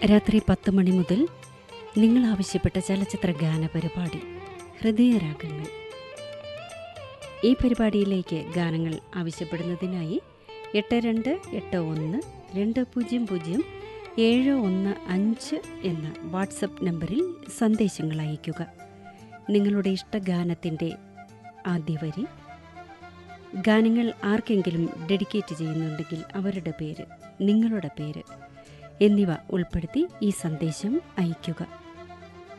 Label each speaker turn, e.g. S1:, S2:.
S1: രാത്രി പത്ത് മണി മുതൽ നിങ്ങൾ ആവശ്യപ്പെട്ട ചലച്ചിത്ര ഗാന പരിപാടി ഹൃദയരാഗങ്ങൾ ഈ പരിപാടിയിലേക്ക് ഗാനങ്ങൾ ആവശ്യപ്പെടുന്നതിനായി എട്ട് രണ്ട് എട്ട് ഒന്ന് രണ്ട് പൂജ്യം പൂജ്യം ഏഴ് ഒന്ന് അഞ്ച് എന്ന വാട്സപ്പ് നമ്പറിൽ സന്ദേശങ്ങൾ അയയ്ക്കുക നിങ്ങളുടെ ഇഷ്ടഗാനത്തിൻ്റെ ആദ്യ വരി ഗാനങ്ങൾ ആർക്കെങ്കിലും ഡെഡിക്കേറ്റ് ചെയ്യുന്നുണ്ടെങ്കിൽ അവരുടെ പേര് നിങ്ങളുടെ പേര് എന്നിവ ഉൾപ്പെടുത്തി ഈ സന്ദേശം അയയ്ക്കുക